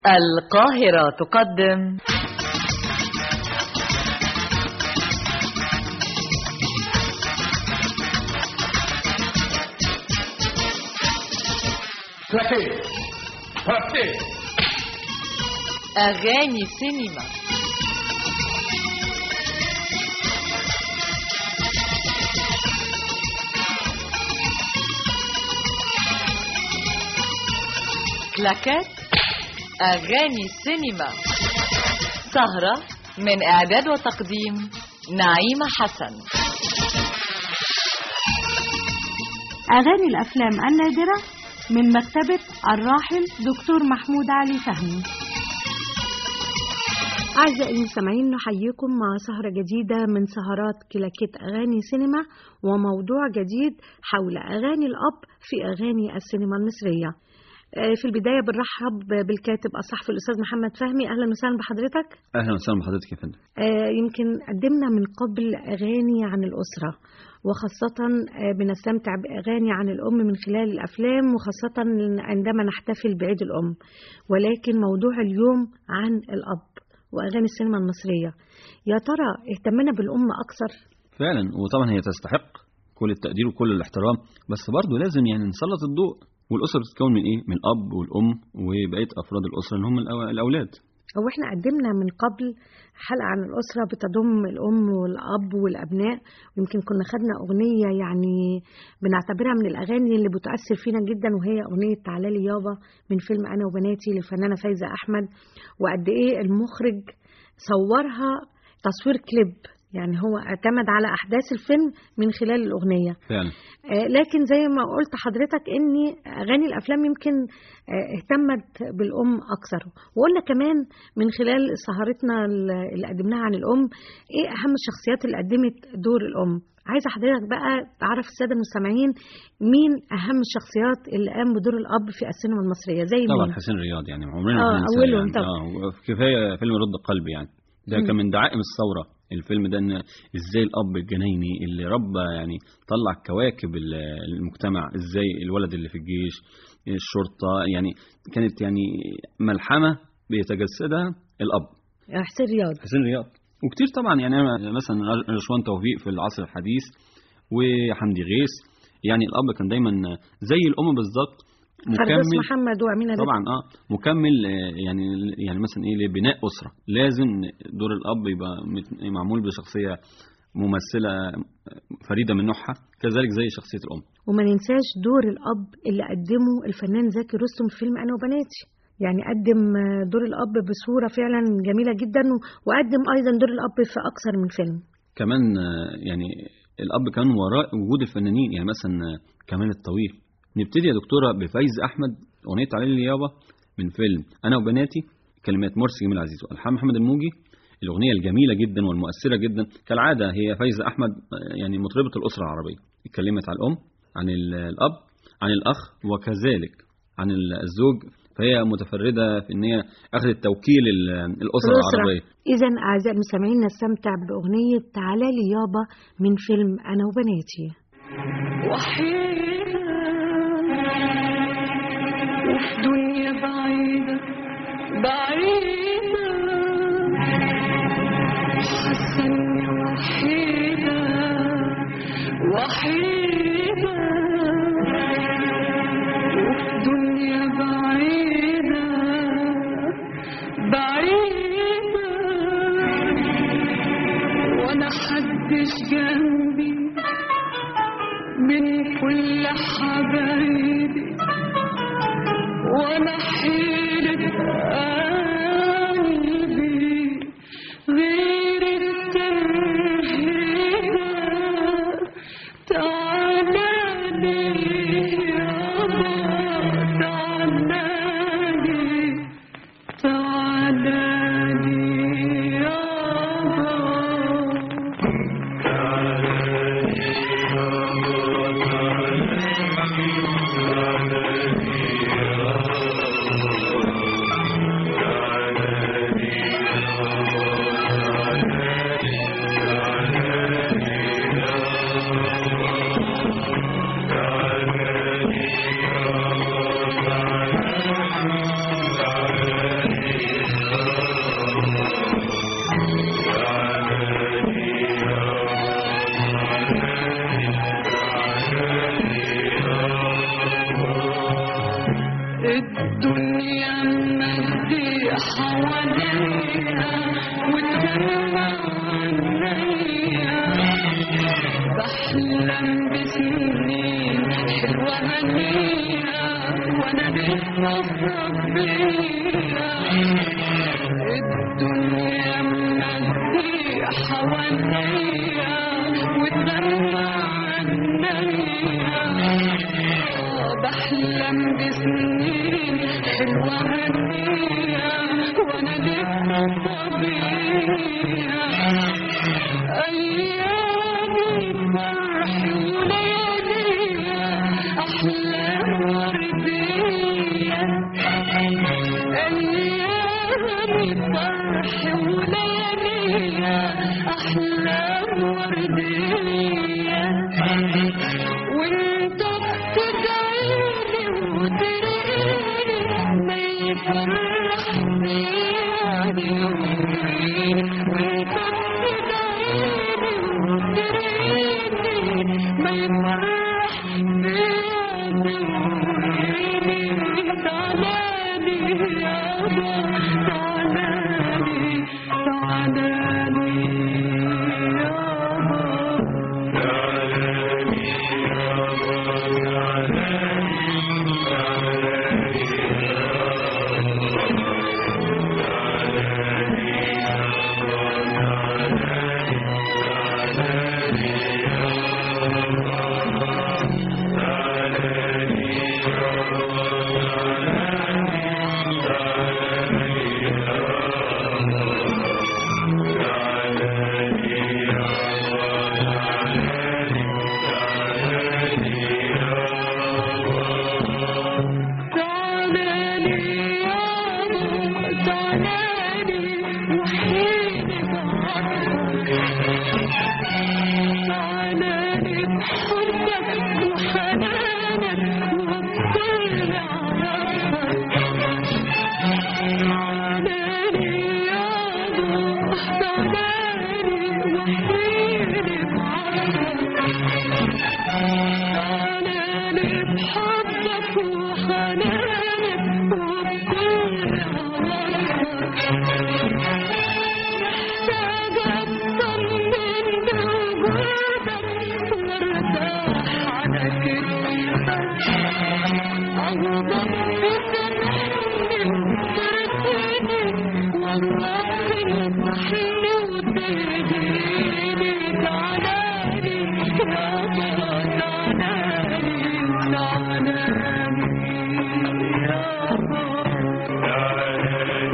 القاهرة تقدم Traquez Partez أغاني سينما كلاكات أغاني سينما سهرة من إعداد وتقديم نعيمة حسن أغاني الأفلام النادرة من مكتبة الراحل دكتور محمود علي فهمي أعزائي المستمعين نحييكم مع سهرة جديدة من سهرات كلاكيت أغاني سينما وموضوع جديد حول أغاني الأب في أغاني السينما المصرية آه، في البداية بنرحب بالكاتب الصحفي الأستاذ محمد فهمي أهلا وسهلا بحضرتك اهلا وسهلا بحضرتك يا فندم آه، يمكن قدمنا من قبل أغاني عن الأسرة وخاصة آه، بنستمتع بأغاني عن الأم من خلال الأفلام وخاصة عندما نحتفل بعيد الأم ولكن موضوع اليوم عن الأب وأغاني السينما المصرية يا ترى اهتمنا بالأم أكثر فعلا وطبعا هي تستحق كل التقدير وكل الاحترام بس برضه لازم يعني نسلط الضوء والاسره بتتكون من ايه من الاب والام وبقيه افراد الاسره اللي هم الأو- الاولاد هو احنا قدمنا من قبل حلقة عن الأسرة بتضم الأم والأب والأبناء ويمكن كنا خدنا أغنية يعني بنعتبرها من الأغاني اللي بتأثر فينا جدا وهي أغنية تعالى لي يابا من فيلم أنا وبناتي للفنانة فايزة أحمد وقد إيه المخرج صورها تصوير كليب يعني هو اعتمد على أحداث الفيلم من خلال الأغنية فعلا آه، لكن زي ما قلت حضرتك ان اغاني الافلام يمكن آه، اهتمت بالام اكثر وقلنا كمان من خلال سهرتنا اللي قدمناها عن الام ايه اهم الشخصيات اللي قدمت دور الام عايزه حضرتك بقى تعرف الساده المستمعين مين اهم الشخصيات اللي قام بدور الاب في السينما المصريه زي طبعا مين حسين رياض يعني عمرنا آه، ما هننساه أولهم يعني. طبعا. اه كفايه فيلم رد القلب يعني ده مم. كان من دعائم الثوره الفيلم ده ان ازاي الاب الجنايني اللي ربى يعني طلع كواكب ال- المجتمع ازاي الولد اللي في الجيش الشرطه يعني كانت يعني ملحمه بيتجسدها الاب حسين رياض حسين رياض وكتير طبعا يعني أنا مثلا رشوان توفيق في العصر الحديث وحمدي غيث يعني الاب كان دايما زي الام بالظبط فردوس مكمل محمد وامينه طبعا اه مكمل آه، يعني يعني مثلا ايه لبناء اسره لازم دور الاب يبقى مت- معمول بشخصيه ممثله فريده من نوعها كذلك زي شخصيه الام وما ننساش دور الأب اللي قدمه الفنان زكي رستم في فيلم أنا وبناتي يعني قدم آه، دور الأب بصورة فعلا جميلة جدا و- وقدم أيضا دور الأب في أكثر من فيلم كمان آه، يعني الاب كان وراء وجود الفنانين يعني مثلا آه، كمال الطويل نبتدي يا دكتوره بفايز احمد اغنيه علي لي يابا من فيلم انا وبناتي كلمات مرسي جميل عزيز والحان محمد الموجي الاغنيه الجميله جدا والمؤثره جدا كالعاده هي فايزه احمد آه، يعني مطربه الاسره العربيه اتكلمت عن الام عن ال- الاب عن الاخ وكذلك عن ال- الزوج فهي متفرده في ان هي اخذت توكيل ال- الاسره العربيه إذا أعزائي المستمعين نستمتع بأغنية تعالى لي يابا من فيلم أنا وبناتي وحيدة وفي دنيا بعيدة بعيدة حاسة إني وحيدة وحيدة وفي دنيا بعيدة بعيدة وأنا حدش جنبي من كل حبايبي وانا حيرة قلبي غير السر حواليا وتجمع عينيا بحلم بسنين حلوة هنية وانا بتنظف بيا الدنيا مهدية حواليا وتجمع عينيا بحلم بسنين حلوة هنية وانا بتنظف بيا أيام الفرح ولياليها أحلام وردية أيام الفرح ولياليها أحلام وردية وانت بتدعيلي وترقيني ما يفرحني يومين وانت بتدعيلي وترقيني ما يفرحني يومين تعالالي يابا تعالالي تعالالي يابا تعالالي يابا تعالالي وحيني بعرفك تعالالي بحبك وحنانك وبكل عرفك تعالالي يابا تعالالي وحيني بعرفك تعالالي بحبك وحنانك وبكل عرفك محتاجة أطمن بوجودك وارتاح على كتفك أغضب بسامحني وتركني والله تنصحني وتهديني تعالالي يابا تعالالي تعالالي يابا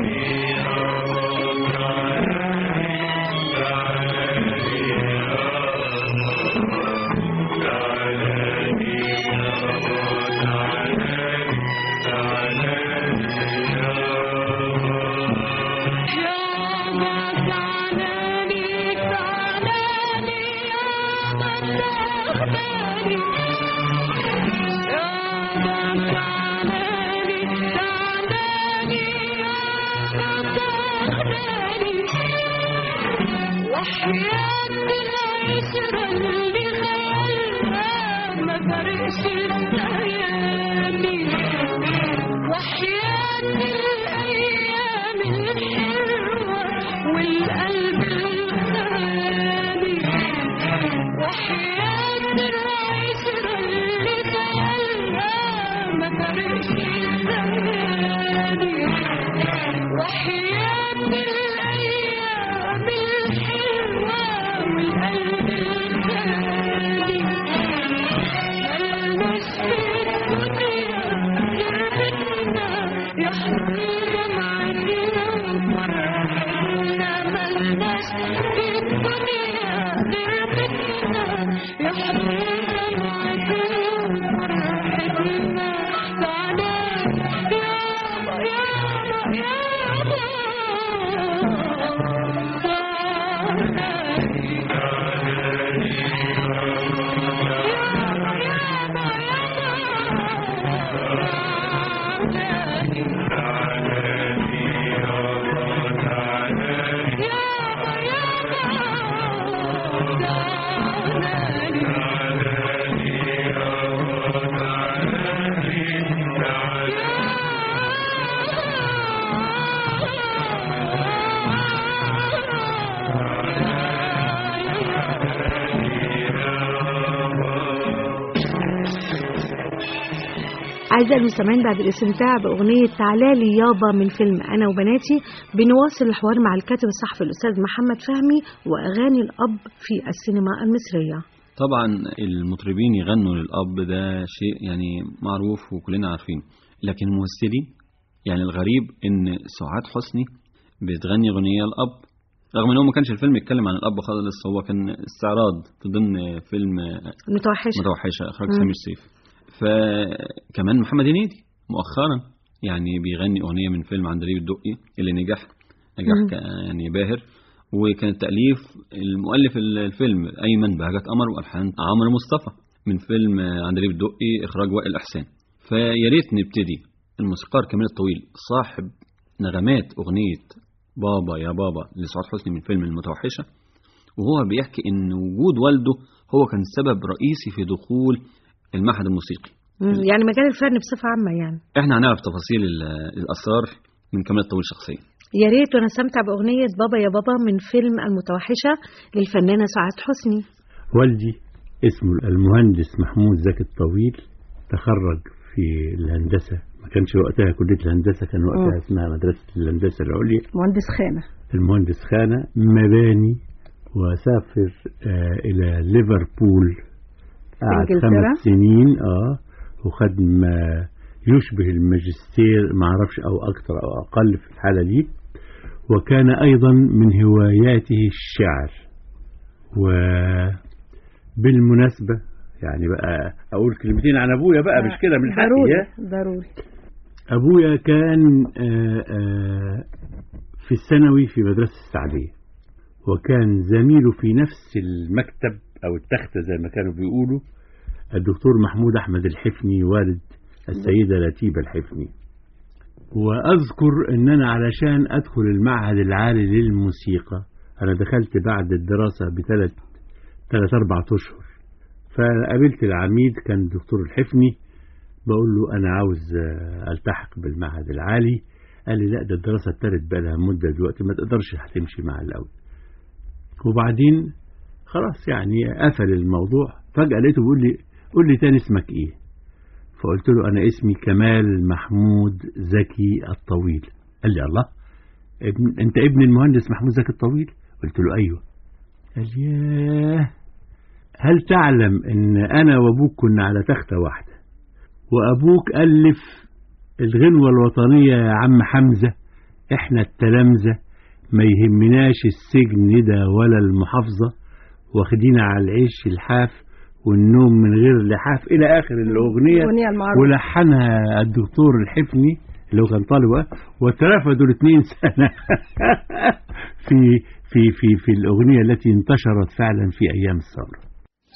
يابا تعالالي تعالالي يابا تعالالي يابا تعالالي تعالالي يابا تعالالي وحياة العشرة اللي خيالها ما فرقش الليالي وحياة الأيام الحلوة والقلب الخالي وحياة العشرة اللي خيالها ما فرقش الليالي وحياة الأيام الحلوة والقلب الخالي ملمس في الدنيا جرحتنا يا حبيبة معانا وفرحتنا ملمس في الدنيا جرحتنا يا حبيبة معانا وفرحتنا تعالى يابا يابا يابا أعزائي المستمعين بعد الاستمتاع بأغنية تعالى لي يابا من فيلم أنا وبناتي بنواصل الحوار مع الكاتب الصحفي الأستاذ محمد فهمي وأغاني الأب في السينما المصرية طبعا المطربين يغنوا للأب ده شيء يعني معروف وكلنا عارفين لكن الممثلين يعني الغريب إن سعاد حسني بتغني أغنية الأب رغم إن هو ما كانش الفيلم يتكلم عن الأب خالص هو كان استعراض في ضمن فيلم المتوحشة متوحشة إخراج مم. سامي السيف فكمان محمد هنيدي مؤخرا يعني بيغني أغنية من فيلم عندليب الدقي اللي نجح نجاح مم. ك- يعني باهر وكان تأليف المؤلف الفيلم أيمن بهجت قمر وألحان عمرو مصطفى من فيلم عندليب الدقي إخراج وائل إحسان فيا ريت نبتدي الموسيقار كمال الطويل صاحب نغمات أغنية بابا يا بابا لسعاد حسني من فيلم المتوحشة وهو بيحكي إن وجود والده هو كان سبب رئيسي في دخول المعهد الموسيقي مم. يعني مجال الفن بصفة عامة يعني احنا هنعرف تفاصيل ال- الأسرار من كمال الطويل شخصيا يا ريت ونستمتع بأغنية بابا يا بابا من فيلم المتوحشة للفنانة سعاد حسني والدي اسمه المهندس محمود زكي الطويل تخرج في الهندسة ما كانش وقتها كلية الهندسة كان وقتها مم. اسمها مدرسة الهندسة العليا مهندس خانة المهندس خانة مباني وسافر آه إلى ليفربول قعد إنجلترا؟ خمس سنين اه وخد ما يشبه الماجستير ما اعرفش او اكثر او اقل في الحالة دي وكان ايضا من هواياته الشعر وبالمناسبة يعني بقى اقول كلمتين عن ابويا بقى مش كده من حقي ضروري ها؟ ضروري أبويا كان آه، آه، في الثانوي في مدرسة السعدية وكان زميله في نفس المكتب أو التختة زي ما كانوا بيقولوا الدكتور محمود أحمد الحفني والد السيدة لتيبة الحفني وأذكر أن أنا علشان أدخل المعهد العالي للموسيقى أنا دخلت بعد الدراسة بثلاث ثلاث أربعة أشهر فقابلت العميد كان الدكتور الحفني بقول له أنا عاوز آه، ألتحق بالمعهد العالي قال لي لا ده الدراسة ابتدت بقى لها مدة دلوقتي ما تقدرش هتمشي مع الأول وبعدين خلاص يعني قفل الموضوع فجأة لقيته بيقول لي قول لي تاني اسمك إيه فقلت له أنا اسمي كمال محمود زكي الطويل قال لي الله ابن أنت ابن المهندس محمود زكي الطويل قلت له أيوه قال لي ياه هل تعلم ان انا وابوك كنا على تختة واحدة وابوك الف الغنوة الوطنية يا عم حمزة احنا التلامذة ما يهمناش السجن ده ولا المحافظة واخدين على العيش الحاف والنوم من غير لحاف الى اخر الاغنية الأغنية المعروفة ولحنها الدكتور الحفني اللي هو كان طالب وقت، وترافدوا الاثنين سنة في في في في الأغنية التي انتشرت فعلا في أيام الثورة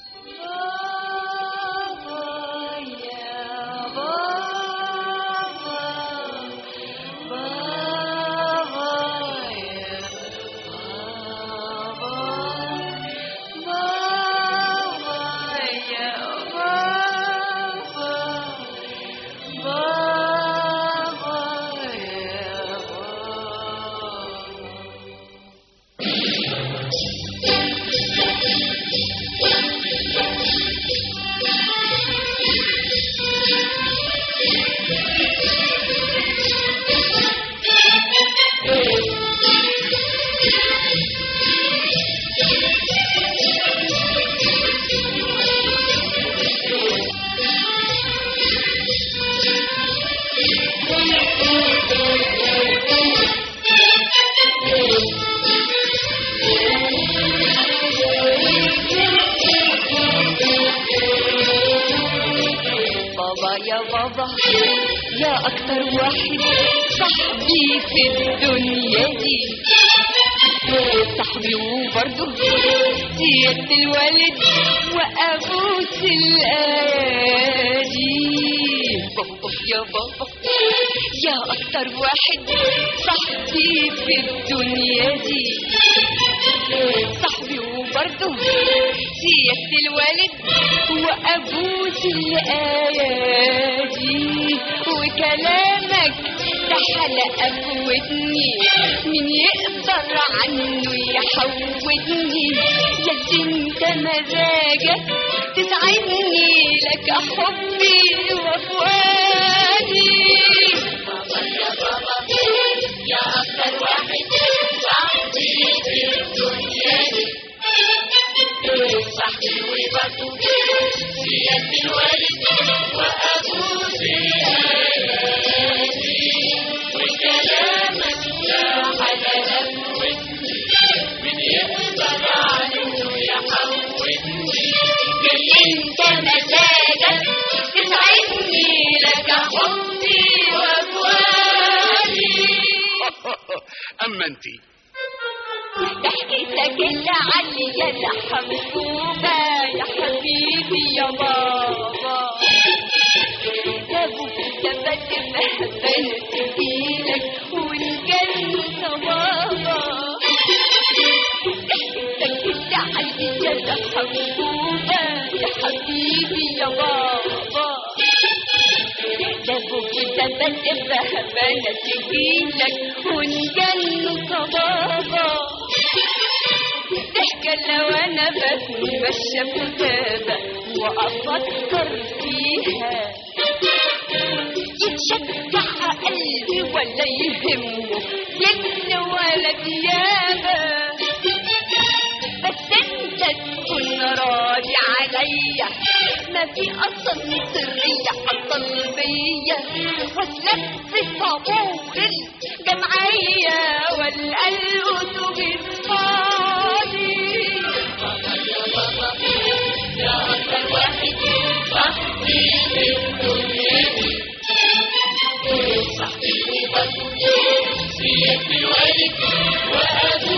بابا يا بابا يا أكتر واحد صاحبي في الدنيا دي صاحبي وبرضه سيادة الوالد وأبوس الأيادي بابا يا بابا يا أكتر واحد صاحبي في الدنيا دي صاحبي وبرضه سيادة الوالد وأبوس الأيادي وكلامك ده حلقة في ودني مين يقدر عنه يحودني يا انت مزاجك تسعدني لك حبي وفؤادي يا أكتر واحد صاحبي في الدنيا دي صاحبي وبرضه سيادة الوالد وأبو زيادي وكلامك يا حلال ودني من يقدر عنه يحودني جاي انت مزاجك تسعدني لك حبي وفؤادي أما أنت ضحكتك العالية الحمسوبة يا حبيبي يا بابا جابوا كتابات مهبل تجيلك والجنة بابا ضحكتك العالية الحمسوبة يا حبيبي يا بابا جابوا كتابات مهبل تجيلك والجنة بابا ضحكة لو انا بتمشى في غابة وافكر فيها يتشجع قلبي ولا يهمه يجن ولا ديابة بس انت تكون راضي عليا ما في اصلا سرية حصل بيا واسلك في طابور الجمعية ولا الاتوبيس فاضي يا اكتر واحد صاحبي في الدنيا دي صاحبي وبرضه سيادة الوالد وابو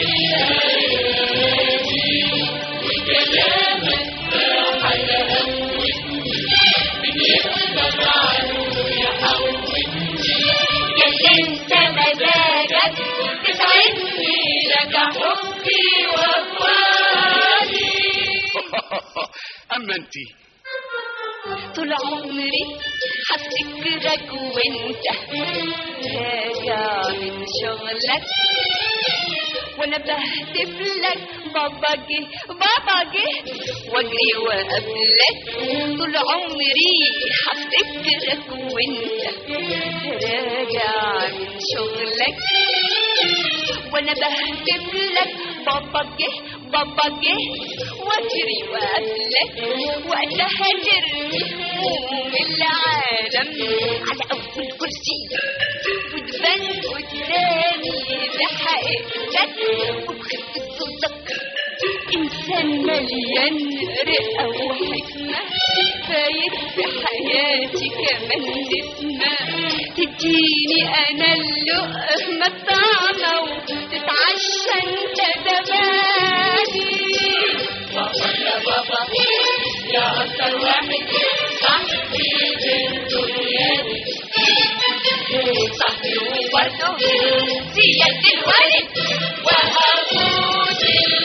زيادي وكلامك يا حلاوة ودني من يقدر عنه يحودني جاي انت مزاجك تسعدني لك حبي وفؤادي أما أنت طول عمري هفتكرك وانت راجع من شغلك وانا بهتف لك بابا جه بابا جه واجري واقابلك طول عمري هفتكرك وانت راجع من شغلك وانا بهتف لك بابا جه بابا جه واجري واقابلك وقتها ترمي هموم العالم على اول كرسي وتبان قدامي بحقيقتك وبخفة صوتك انسان مليان رقة وحكمة فايت في حياتي كمان نسمة تديني انا اللقمة الطعمة وتتعشى انت زماني بابا يا بابا يا اكتر واحد صاحبي في الدنيا دي صاحبي وبرضه سيادة الوالد وأبوس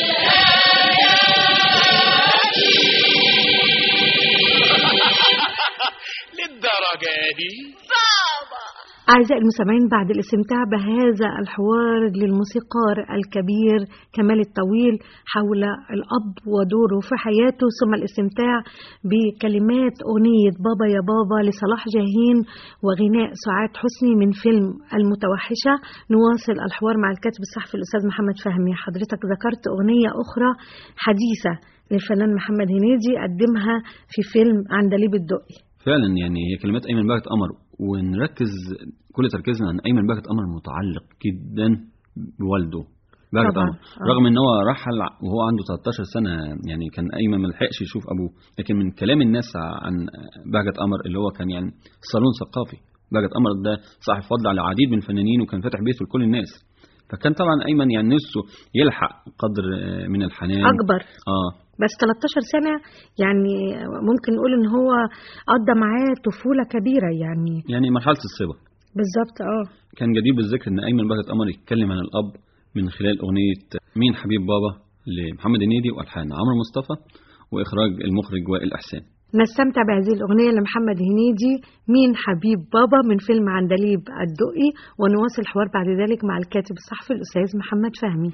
للدرجة دي بابا أعزائي المستمعين بعد الاستمتاع بهذا الحوار للموسيقار الكبير كمال الطويل حول الأب ودوره في حياته ثم الاستمتاع بكلمات أغنية بابا يا بابا لصلاح جاهين وغناء سعاد حسني من فيلم المتوحشة نواصل الحوار مع الكاتب الصحفي الأستاذ محمد فهمي حضرتك ذكرت أغنية أخرى حديثة للفنان محمد هنيدي قدمها في فيلم عندليب الدقي فعلا يعني هي كلمات ايمن بهجت قمر ونركز كل تركيزنا ان ايمن بهجت قمر متعلق جدا بوالده بهجت طبعاً. قمر آه. رغم ان هو رحل وهو عنده 13 سنه يعني كان ايمن ما لحقش يشوف ابوه لكن من كلام الناس عن بهجت قمر اللي هو كان يعني صالون ثقافي بهجت قمر ده صاحب فضل على العديد من الفنانين وكان فاتح بيته لكل الناس فكان طبعا ايمن يعني نفسه يلحق قدر آه، من الحنان أكبر اه بس 13 سنة يعني ممكن نقول إن هو قضى معاه طفولة كبيرة يعني يعني مرحله الصبا بالظبط اه كان جدير بالذكر ان ايمن بهجت قمر يتكلم عن الاب من خلال اغنيه مين حبيب بابا لمحمد هنيدي والحان عمرو مصطفى واخراج المخرج وائل احسان نستمتع بهذه الأغنية لمحمد هنيدي مين حبيب بابا من فيلم عندليب الدقي ونواصل الحوار بعد ذلك مع الكاتب الصحفي الأستاذ محمد فهمي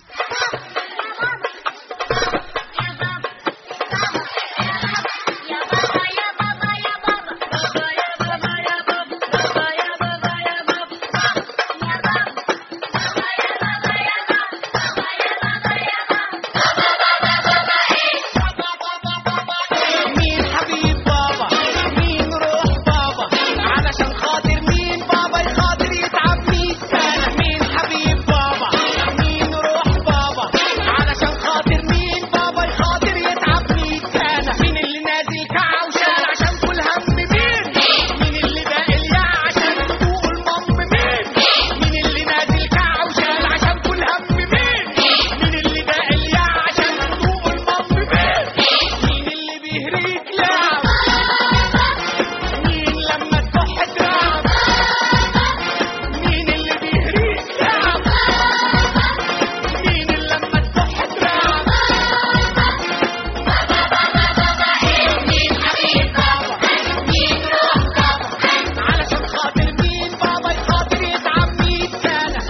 مين حبيب بابا مين روح بابا علشان خاطر مين بابا يخاطر يتعب مية سنة مين حبيب بابا مين روح بابا علشان خاطر مين بابا يخاطر يتعب مية سنة مين اللي نازل كعوشان عشان كل هم مين مين اللي باقي الياع عشان تدوق المم مين مين اللي نازل كعوشان عشان كل هم مين مين اللي باقي الياع عشان تدوق المم مين مين اللي بيهريك لعب مين لما تكح تراب مين اللي بيهريك لعب مين اللي لما تكح تراب مين حبيب بابا مين روح بابا علشان خاطر مين بابا يخاطر يتعب مية سنة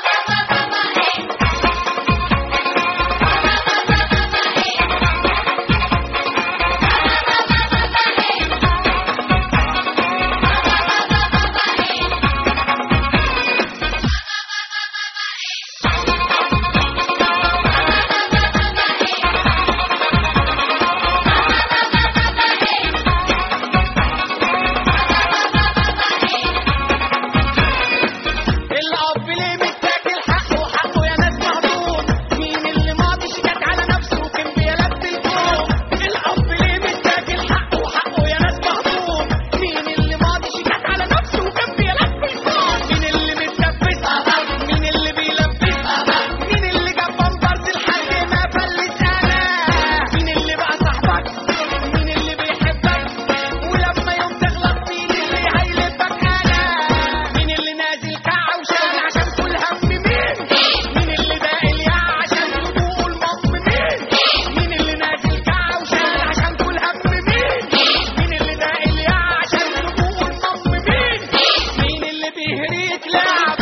الأب ليه متاكل حقه حقه يا ناس مهضوم مين اللي ماضي شجاك على نفسه وكان بيلف الكوم الأب ليه متاكل حقه حقه يا ناس مهضوم مين اللي ماضي شجاك على نفسه وكان بيلف الكوم مين اللي متلبس مين اللي بيلبس مين اللي جاب بامبرز لحد ما فلس أنا مين اللي بقى صاحبك مين اللي بيحبك ولما يوم تغلط مين اللي هيلبك أنا مين اللي نازل كعوشان عشان كل هم مين مين اللي باقي الياع عشان تدوق المم مين مين اللي نازل كعوشان عشان كل هم مين مين اللي باقي الياع عشان تدوق المم مين مين اللي بيهريك لعب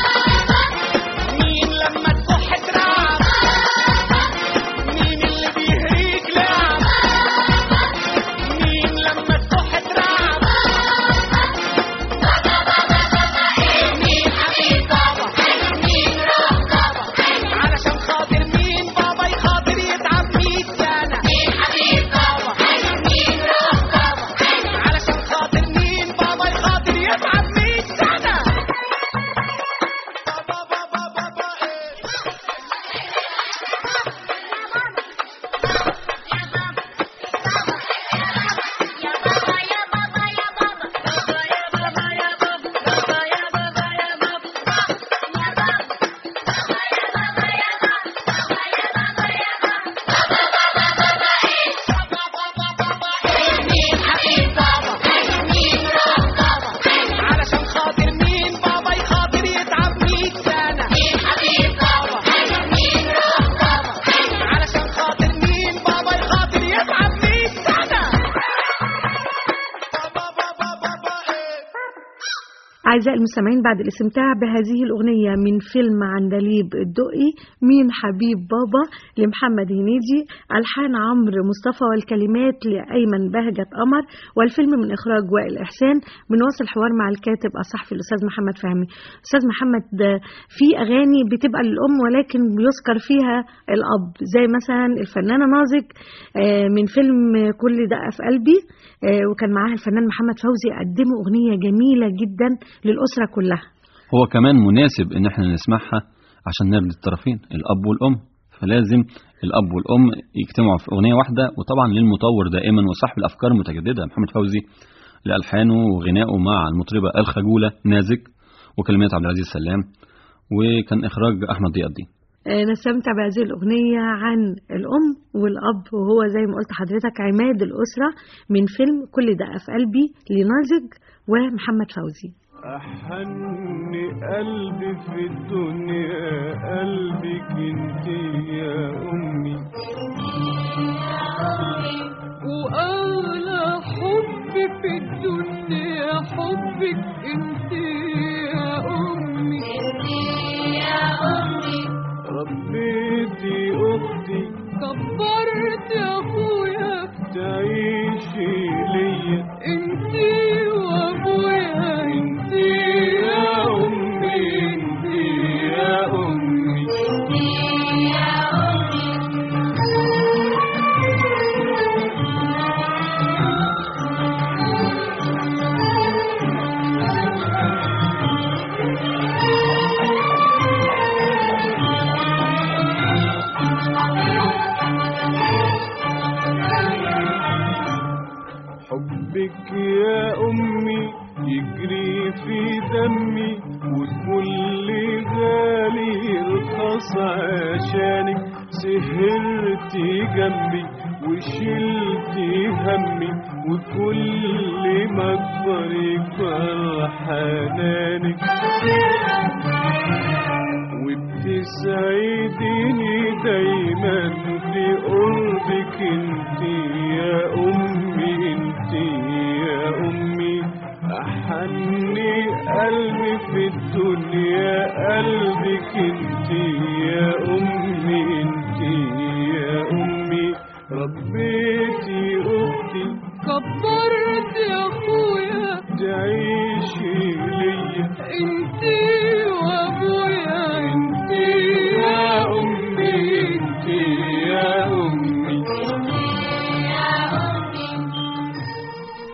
مين لما تكح تراب مين اللي بيهريك لعب مين لما تكح تراب مين حبيب بابا مين روح بابا علشان خاطر مين بابا يخاطر يتعب مية سنة مين حبيب بابا مين روح بابا علشان خاطر مين بابا يخاطر يتعب مية سنة بابا بابا بابا إيه مين حبيب بابا مين روح بابا علشان خاطر مين بابا يخاطر يتعب مية سنة مين حبيب بابا مين روح بابا علشان خاطر مين بابا يخاطر يتعب مية سنة بابا بابا بابا إيه أعزائي المستمعين بعد الاستمتاع بهذه الأغنية من فيلم عندليب الدقي مين حبيب بابا لمحمد هنيدي ألحان عمرو مصطفى والكلمات لأيمن بهجة قمر والفيلم من إخراج وائل إحسان بنواصل الحوار مع الكاتب الصحفي الأستاذ محمد فهمي أستاذ محمد ده في أغاني بتبقى للأم ولكن بيذكر فيها الأب زي مثلا الفنانة نازك آه، من فيلم كل دقة في قلبي آه، وكان معاها الفنان محمد فوزي قدموا أغنية جميلة جدا للأسرة كلها هو كمان مناسب ان احنا نسمعها عشان نرضي الطرفين الاب والام فلازم الاب والام يجتمعوا في اغنيه واحده وطبعا للمطور دائما وصاحب الافكار المتجدده محمد فوزي لالحانه وغنائه مع المطربه الخجوله نازك وكلمات عبد العزيز سلام وكان اخراج احمد ضياء الدين آه، نستمتع بهذه الأغنية عن الأم والأب وهو زي ما قلت حضرتك عماد الأسرة من فيلم كل دقة في قلبي لنازج ومحمد فوزي أحن قلبي في الدنيا قلبك انت يا أمي وأغلى حب عشانك سهرتي جنبي وشلتي همي وكل ما اكبر يكبر حنانك وبتسعديني دايما في قربك انت يا امي انت يا امي احني قلبي في الدنيا قلبك انت يا امي انت يا امي ربيتي اختي كبرت يا